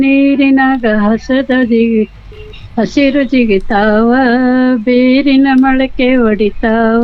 ನೀರಿನಾಗ ಹಸದ ಜಿಗಿ ಹಸಿರು ಜಿಗಿತಾವ ಬೇರಿನ ಮೊಳಕೆ ಹೊಡಿತಾವ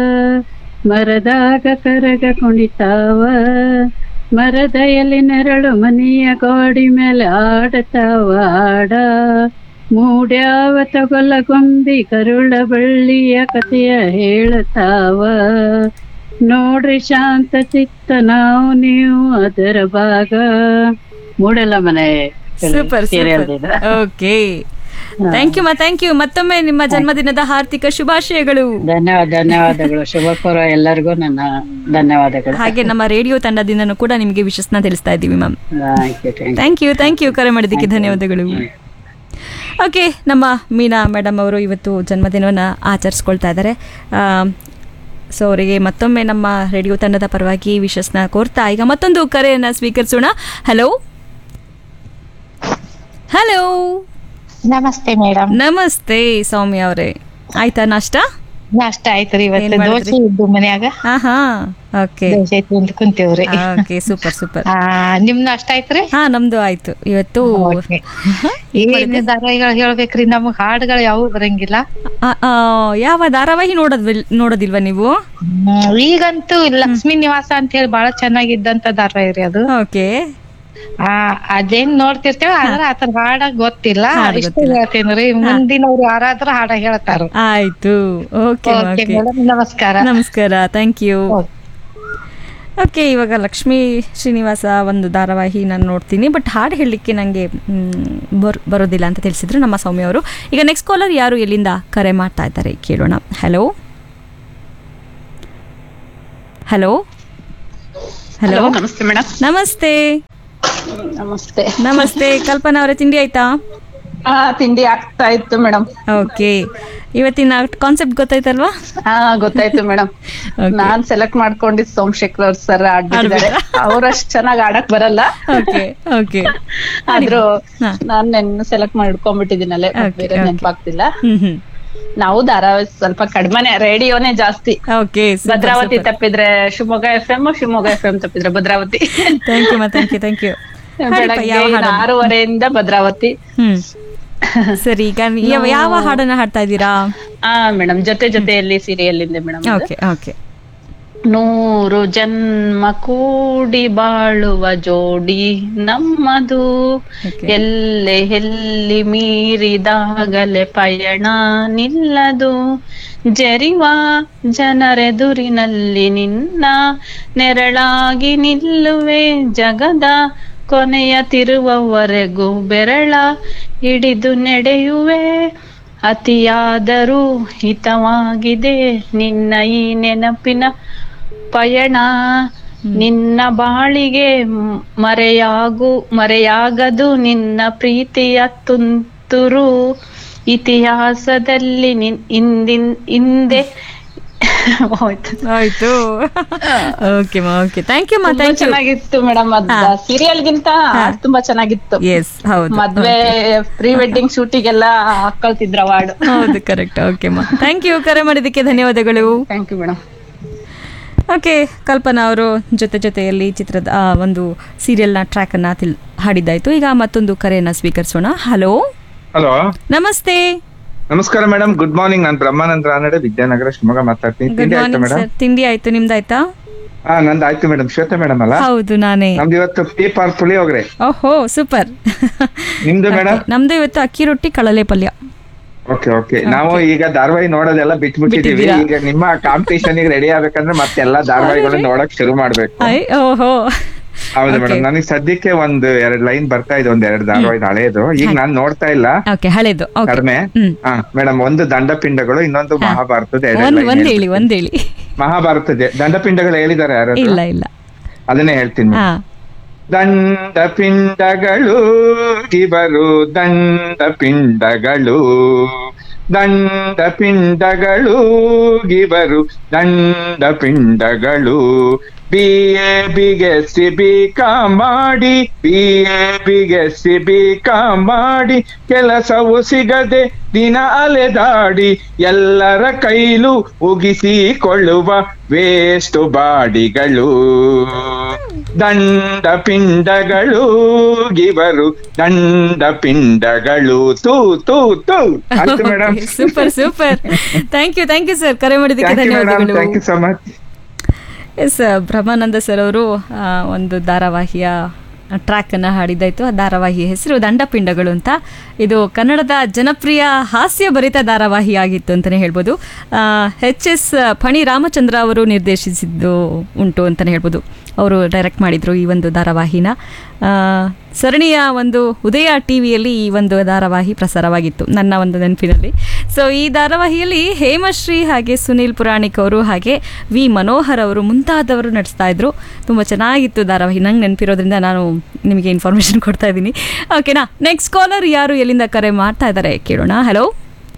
ಮರದಾಗ ಕರಗ ಕುಣಿತಾವ ಮರದ ಎಲೆ ನೆರಳು ಮನೆಯ ಗೋಡಿ ಮೇಲೆ ಆಡತಾವ ಆಡ ಮೂಡ್ಯಾವ ತಗೊಲ ಗೊಂಬಿ ಕರುಳ ಬಳ್ಳಿಯ ಕಥೆಯ ಹೇಳತಾವ ನೋಡ್ರಿ ಶಾಂತ ಚಿತ್ತ ನಾವು ನೀವು ಅದರ ಭಾಗ Moodala Mane super serial super ಇದು. ಓಕೆ ಥ್ಯಾಂಕ್ ಯು ಮಾ ಥ್ಯಾಂಕ್ ಯು ಮತ್ತೊಮ್ಮೆ ನಿಮ್ಮ ಜನ್ಮದಿನದ ಹಾರ್ದಿಕ ಶುಭಾಶಯಗಳು ಧನ್ಯವಾದ ಧನ್ಯವಾದಗಳು ಶುಭ ಕೋರೋ ಎಲ್ಲರಿಗೂ ನನ್ನ ಧನ್ಯವಾದಗಳು ಹಾಗೆ ನಮ್ಮ ರೇಡಿಯೋ ತಂಡದಿಂದನೂ ಕೂಡ ನಿಮಗೆ ವಿಶಸ್ನ ತಿಳಿಸ್ತಾ ಇದ್ದೀವಿ ma'am Thank you, thank you. Thank you thank you ಕರೆ ಮಾಡಿದ್ದಕ್ಕೆ ಧನ್ಯವಾದಗಳು ಓಕೆ ನಮ್ಮ ಮೀನಾ ಮೇಡಮ್ ಅವರು ಇವತ್ತು ಜನ್ಮದಿನವನ್ನು ಆಚರಿಸ್ಕೊಳ್ತಾ ಇದ್ದಾರೆ ಸೊ ಅವರಿಗೆ ಮತ್ತೊಮ್ಮೆ ನಮ್ಮ ರೇಡಿಯೋ ತಂಡದ ಪರವಾಗಿ ವಿಶಸ್ನ ಕೋರ್ತಾ ಈಗ ಮತ್ತೊಂದು ಕರೆಯನ್ನು ಸ್ವೀಕರಿಸೋಣ ಹಲೋ ಹಲೋ ನಮಸ್ತೆ ಮೇಡಮ್ ನಮಸ್ತೆ ಸೌಮ್ಯ ಅವರೇ ಆಯ್ತಾ ನಾಷ್ಟ ನಾಷ್ಟ ಆಯ್ತ್ರಿ ಏನ್ ಇವತ್ತು ಮಾಡಿದ್ರಿ? ದೋಸೆ ಇದ್ದು ಮನ್ಯಾಗ ಹಾ ಹಾ ಓಕೆ ದೋಸೆ ತಿಂದು ಕುಂತೇವ್ರಿ ಓಕೆ ಸೂಪರ್ ಸೂಪರ್ ಆ ನಿಮ್ ನಾಷ್ಟ ಆಯ್ತ್ರಿ ಹಾ ನಮ್ದು ಆಯ್ತು ಇವತ್ತು Okay. ಏನ್ ಧಾರಾವಾಹಿಗಳು ಹೇಳ್ಬೇಕ್ರಿ ನಮಗ್ ಹಾಡುಗಳು ಯಾವ ಬರಂಗಿಲ್ಲ ಆ, ಆ, ಯಾವ ಧಾರಾವಾಹಿ ನೋಡೋದ್ ನೋಡೋದಿಲ್ವಾ ನೀವು ಹ್ಮ್, ಈಗಂತೂ ಲಕ್ಷ್ಮೀ ನಿವಾಸ ಅಂತ ಹೇಳಿ ಬಹಳ ಚೆನ್ನಾಗಿದ್ದಂತ ಧಾರಾವಾಹಿ ರೀ ಅದು ಓಕೆ ಆ ಅದೇನ್ ನೋಡ್ತಿರ್ತೇವೆ ಆದ್ರ ಆತರ ಹಾಡ ಗೊತ್ತಿಲ್ಲ ಹಾಡ್ ಇಷ್ಟ ಗೊತ್ತಿಲ್ಲ. ಹೇಳ್ತೇನ್ರಿ ಮುಂದಿನವ್ರು ಯಾರಾದ್ರೂ ಹಾಡ ಹೇಳ್ತಾರ ಆಯ್ತು ಓಕೆ ಓಕೆ ಓಕೆ ಮೇಡಮ್ ನಮಸ್ಕಾರ ನಮಸ್ಕಾರ ಥ್ಯಾಂಕ್ ಯು ಓಕೆ. ಓಕೆ ಇವಾಗ ಲಕ್ಷ್ಮೀ ಶ್ರೀನಿವಾಸ ಒಂದು ಧಾರಾವಾಹಿ ನಾನು ನೋಡ್ತೀನಿ ಬಟ್ ಹಾಡು ಹೇಳಲಿಕ್ಕೆ ನನಗೆ ಬರ್ ಬರೋದಿಲ್ಲ ಅಂತ ತಿಳಿಸಿದ್ರು ನಮ್ಮ ಸೌಮ್ಯ ಅವರು ಈಗ ನೆಕ್ಸ್ಟ್ ಕಾಲರ್ ಯಾರು ಎಲ್ಲಿಂದ ಕರೆ ಮಾಡ್ತಾ ಇದ್ದಾರೆ ಕೇಳೋಣ ಹಲೋ ಹಲೋ ಹಲೋ ನಮಸ್ತೆ ಮೇಡಮ್ ನಮಸ್ತೆ ನಮಸ್ತೆ ನಮಸ್ತೆ ಕಲ್ಪನಾ ಅವರೇ ತಿಂಡಿ ಆಯ್ತಾ ಹಾ ತಿಂಡಿ ಆಗ್ತಾ ಇತ್ತು ಮೇಡಮ್ ಓಕೆ ಇವತ್ತಿನ ಕಾನ್ಸೆಪ್ಟ್ ಗೊತ್ತಾಯ್ತಲ್ವಾ ಹಾ ಗೊತ್ತಾಯ್ತು ಮೇಡಮ್ Okay. ನಾನ್ ಸೆಲೆಕ್ಟ್ ಮಾಡ್ಕೊಂಡಿದ್ ಸೋಮಶೇಖರ್ ಅವ್ರ ಸರ್ ಆಡ್ಬಿಟ್ಟಿದ್ದಾರೆ ಅವ್ರಷ್ಟ್ ಚೆನ್ನಾಗ್ ಆಡಕ್ ಬರಲ್ಲ ಓಕೆ ಓಕೆ ಆದ್ರೂ ಹಾ. ನಾನ್ ನೆನ್ ಸೆಲೆಕ್ಟ್ ಮಾಡ್ಕೊಂಡ್ಬಿಟ್ಟಿದ್ದೀನಲ್ಲೇ Okay, ಬೇರೆ okay. ನೆನ್ಪಾಗ್ತಿಲ್ಲ ಹ್ಮ್ ಹ್ಮ್ ನಾವು ಧಾರಾವಾಹಿ ಸ್ವಲ್ಪ ಕಡಿಮೆನೆ ರೇಡಿಯೋನೇ ಜಾಸ್ತಿ ಓಕೆ ಭದ್ರಾವತಿ ತಪ್ಪಿದ್ರೆ Shivamogga F M Shivamogga F M ತಪ್ಪಿದ್ರೆ ಭದ್ರಾವತಿ ಥ್ಯಾಂಕ್ ಯು ಮಾ ಥ್ಯಾಂಕ್ ಯು ಥ್ಯಾಂಕ್ ಯು ಬೆಳಗ್ಗೆ ಇನ್ನು ಆರೂವರೆಯಿಂದ ಭದ್ರಾವತಿ ಹ್ಮ್ ಸರಿ ಈಗ ಯಾವ- ಯಾವ ಹಾಡನ್ನ ಹಾಡ್ತಾ ಇದ್ದೀರಾ ಹಾ ಮೇಡಮ್ ಜೊತೆ ಜೊತೆಯಲ್ಲಿ ಸೀರಿಯಲ್ ಇಂದ ಮೇಡಮ್ ಓಕೆ ಓಕೆ ನೂರು ಜನ್ಮ ಕೂಡಿ ಬಾಳುವ ಜೋಡಿ ನಮ್ಮದು Okay. ಎಲ್ಲೆ ಎಲ್ಲಿ ಮೀರಿದಾಗಲೇ ಪಯಣ ನಿಲ್ಲದು ಜರಿವ ಜನರೆದುರಿನಲ್ಲಿ ನಿನ್ನ ನೆರಳಾಗಿ ನಿಲ್ಲುವೆ ಜಗದ ಕೊನೆಯ ತಿರುವವರೆಗೂ ಬೆರಳ ಹಿಡಿದು ನಡೆಯುವೆ ಅತಿಯಾದರೂ ಹಿತವಾಗಿದೆ ನಿನ್ನ ಈ ನೆನಪಿನ ಪಯಣ ನಿನ್ನ ಬಾಳಿಗೆ ಮ್- ಮರೆಯಾಗು ಮರೆಯಾಗದು ನಿನ್ನ ಪ್ರೀತಿಯ ತುಂತುರು ಇತಿಹಾಸದಲ್ಲಿ ನಿನ್ ಹಿಂದಿನ್ ಹಿಂದೆ ಹೋಯ್ತು ಆಯ್ತು ಓಕೆ ಮಾ ಓಕೆ ಥ್ಯಾಂಕ್ ಯು ಮಾ ತುಂಬಾ ಥ್ಯಾಂಕ್ ಯು ಚೆನ್ನಾಗಿತ್ತು ಮೇಡಮ್ ಅದ್ ಹಾ. ಸೀರಿಯಲ್ ಗಿಂತ ಹಾಡ್ ತುಂಬಾ ಚೆನ್ನಾಗಿತ್ತು ಎಸ್ ಹೌದು ಮದ್ವೆ ಪ್ರೀ ವೆಡ್ಡಿಂಗ್ ಶೂಟಿಗೆಲ್ಲ ಹಾಕೊಳ್ತಿದ್ರ ಅವಾರ್ಡ್ ಹೌದು ಕರೆಕ್ಟ್ ಓಕೆ ಮಾ ಥ್ಯಾಂಕ್ ಯು ಕರೆ ಮಾಡಿದ್ದಕ್ಕೆ ಧನ್ಯವಾದಗಳು thank you madam okay Kalpana ಅವರು ಜೊತೆ ಜೊತೆಯಲ್ಲಿ ಚಿತ್ರದ ಆ, ಒಂದು ಸೀರಿಯಲ್ನ ಟ್ರ್ಯಾಕನ್ನು ತಿಳ್ ಹಾಡಿದ್ದಾಯ್ತು ಈಗ ಮತ್ತೊಂದು ಕರೆಯನ್ನು ಸ್ವೀಕರಿಸೋಣ ಹಲೋ ಹಲೋ ನಮಸ್ತೆ ನಮಸ್ಕಾರ ಮೇಡಮ್ ಗುಡ್ ಮಾರ್ನಿಂಗ್ ನಾನು ಬ್ರಹ್ಮಾನಂದ ರಾನಡೆ ವಿದ್ಯಾನಗರ ಶಿವಮೊಗ್ಗ ಮಾತಾಡ್ತೀನಿ ಗುಡ್ ತಿಂಡಿ ಆಯ್ತಾ ಮಾರ್ನಿಂಗ್ ಮೇಡಮ್ ಸರ್ ತಿಂಡಿ ಆಯ್ತು ನಿಮ್ದಾಯ್ತಾ ಹಾ ನಂದು ಆಯ್ತು ಮೇಡಮ್ ಶ್ವೇತಾ ಮೇಡಮ್ ಅಲ್ಲ ಹೌದು ನಾನೇ ನಮ್ದು ಇವತ್ತು ಟೀ ಪಾರ್ ಪುಳಿಯೋಗ್ರೆ ಓಹೋ ಸೂಪರ್ ನಿಮ್ದು ಮೇಡಮ್ ನಮ್ದು ಇವತ್ತು ಅಕ್ಕಿ ರೊಟ್ಟಿ ಕಳಲೆ ಪಲ್ಯ ಓಕೆ ಓಕೆ ನಾವು ಈಗ ಧಾರಾವಾಹಿ ನೋಡೋದೆಲ್ಲ ಬಿಟ್ಬಿಟ್ಟಿದೀವಿ ಬಿಟ್ಟಿದ್ದೀರಾ? ಈಗ ನಿಮ್ಮ ಕಾಂಪಿಟೇಷನ್ ರೆಡಿ ಆಗ್ಬೇಕಂದ್ರೆ ಮತ್ತೆಲ್ಲಾ ಧಾರಾವಾಹಿಗಳು ನೋಡಕ್ ಶುರು ಮಾಡ್ಬೇಕು ಐ ಓಹೋ ಹೌದು Okay. ಮೇಡಮ್ ನನಗೆ ಸದ್ಯಕ್ಕೆ ಒಂದು ಎರಡ್ ಲೈನ್ ಬರ್ತಾ ಇದೆ ಒಂದ್ ಎರಡ್ ಧಾರಾವಾಹಿ ಹಳೇದು ಈಗ ನಾನ್ ನೋಡ್ತಾ ಇಲ್ಲ ಓಕೆ ಹಳೇದು ಓಕೆ ಕಡಿಮೆ ಹ್ಮ್. ಹಾ ಮೇಡಮ್ ಒಂದು ದಂಡಪಿಂಡಗಳು ಇನ್ನೊಂದು ಮಹಾಭಾರತದ ಎರಡ್ ಒಂದ್ line ಒಂದ್ ಹೇಳ್ತೀನಿ. ಹೇಳಿ ಒಂದ್ ಹೇಳಿ ಮಹಾಭಾರತದ ದಂಡಪಿಂಡಗಳು ಹೇಳಿದ್ದಾರೆ ಯಾರು ಇಲ್ಲ ಇಲ್ಲ ಅದನ್ನೇ ಹೇಳ್ತೀನಿ madam. ಹಾ ದಂಡ ಪಿಂಡಗಳು ಇವರು ದಂಡ ಪಿಂಡಗಳು ದಂಡ ಪಿಂಡಗಳು ಇವರು ದಂಡ ಪಿಂಡಗಳು ಬಿ ಎ ಬಿಗೆಸಿ ಬಿ ಮಾಡಿ ಬಿ ಎ ಬಿಗೆಸಿ ಬಿ ಮಾಡಿ ಕೆಲಸವು ಸಿಗದೆ ದಿನ ಅಲೆದಾಡಿ ಎಲ್ಲರ ಕೈಲು ಉಗಿಸಿಕೊಳ್ಳುವ ವೇಸ್ಟ್ ಬಾಡಿಗಳು ದಂಡ ಪಿಂಡಗಳು ಇವರು ದಂಡ ಪಿಂಡಗಳು ತೂ ತೂ ತೂ ಆಯ್ತು madam super super thank you thank you sir ಕರೆ ಮಾಡಿದ್ದಕ್ಕೆ ಥ್ಯಾಂಕ್ ಯು ಮೇಡಮ್ ಧನ್ಯವಾದಗಳು thank you so much S Brahmananda sir ಅವರು ಆ, ಒಂದು ಧಾರಾವಾಹಿಯ ಟ್ರ್ಯಾಕನ್ನು ಹಾಡಿದ್ದಾಯಿತು ಆ ಧಾರಾವಾಹಿ ಹೆಸರು ದಂಡಪಿಂಡಗಳು ಅಂತ ಇದು ಕನ್ನಡದ ಜನಪ್ರಿಯ ಹಾಸ್ಯಭರಿತ ಧಾರಾವಾಹಿ ಆಗಿತ್ತು ಅಂತಲೇ ಹೇಳ್ಬೋದು ಎಚ್ ಎಸ್ ಫಣಿ ರಾಮಚಂದ್ರ ಅವರು ನಿರ್ದೇಶಿಸಿದ್ದು ಉಂಟು ಅಂತಲೇ ಹೇಳ್ಬೋದು ಅವರು ಡೈರೆಕ್ಟ್ ಮಾಡಿದರು ಈ ಒಂದು ಧಾರಾವಾಹಿನ ಆ, ಸರಣಿಯ ಒಂದು ಉದಯ ಟಿ ವಿಯಲ್ಲಿ ಈ ಒಂದು ಧಾರಾವಾಹಿ ಪ್ರಸಾರವಾಗಿತ್ತು ನನ್ನ ಒಂದು ನೆನಪಿನಲ್ಲಿ ಸೊ ಈ ಧಾರಾವಾಹಿಯಲ್ಲಿ ಹೇಮಶ್ರೀ ಹಾಗೆ ಸುನೀಲ್ ಪುರಾಣಿಕ್ ಅವರು ಹಾಗೆ ವಿ ಮನೋಹರ್ ಅವರು ಮುಂತಾದವರು ನಡೆಸ್ತಾ ಇದ್ರು ತುಂಬ ಚೆನ್ನಾಗಿತ್ತು ಧಾರಾವಾಹಿ ನಂಗೆ ನೆನಪಿರೋದ್ರಿಂದ ನಾನು ನಿಮಗೆ ಇನ್ಫಾರ್ಮೇಶನ್ ಕೊಡ್ತಾ ಇದ್ದೀನಿ ಓಕೆನಾ ನೆಕ್ಸ್ಟ್ ಕಾಲರ್ ಯಾರು ಎಲ್ಲಿಂದ ಕರೆ ಮಾಡ್ತಾ ಇದ್ದಾರೆ ಕೇಳೋಣ ಹಲೋ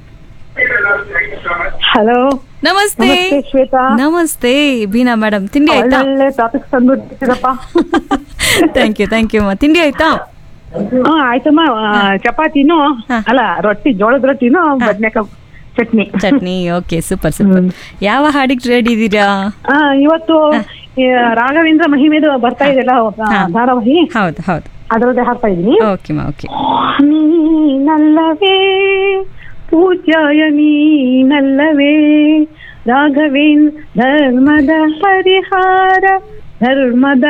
ಹಲೋ ನಮಸ್ತೆ ನಮಸ್ತೆ ಶ್ವೇತಾ ನಮಸ್ತೆ ಬೀನಾ ಮೇಡಮ್ ತಿಂಡಿ ಆಯ್ತಾ ಒಳ್ಳೆ ಟಾಪಿಕ್ ತಂದ್ಬಿಟ್ಟಿರಪ್ಪ ಥ್ಯಾಂಕ್ ಯು ಥ್ಯಾಂಕ್ ಯು ತಿಂಡಿ ಆಯ್ತಾ ಹಾ ಆಯ್ತಮ್ಮ ಆ, ಚಪಾತಿನೂ ಹಾ. ಅಲ್ಲ ರೊಟ್ಟಿ ಜೋಳದ ರೊಟ್ಟಿನೂ ಬದ್ನೆಕಾಯಿ ಚಟ್ನಿ ಚಟ್ನಿ ಓಕೆ ಸೂಪರ್ ಸೂಪರ್ ಯಾವ ಹಾಡಿಗೆ ರೆಡಿ ಇದ್ದೀರಾ ಆ, ಇವತ್ತು ಈ ರಾಘವೇಂದ್ರ ಮಹಿಮೆದು ಬರ್ತಾ ಇದೆಯಲ್ಲ ಆ, ಹಾ. ಧಾರಾವಾಹಿ ಹೌದು ಹೌದು ಅದರದ್ದೇ ಹಾಡ್ತಾ ಇದೀನಿ ಓಕೆ ಮಾ ಓಕೆ ನೀನಲ್ಲವೇ ಪೂಜ್ಯಾಯ ನೀನಲ್ಲವೇ ರಾಘವೇಂದ್ರ ಧರ್ಮದ ಪರಿಹಾರ ಧರ್ಮದ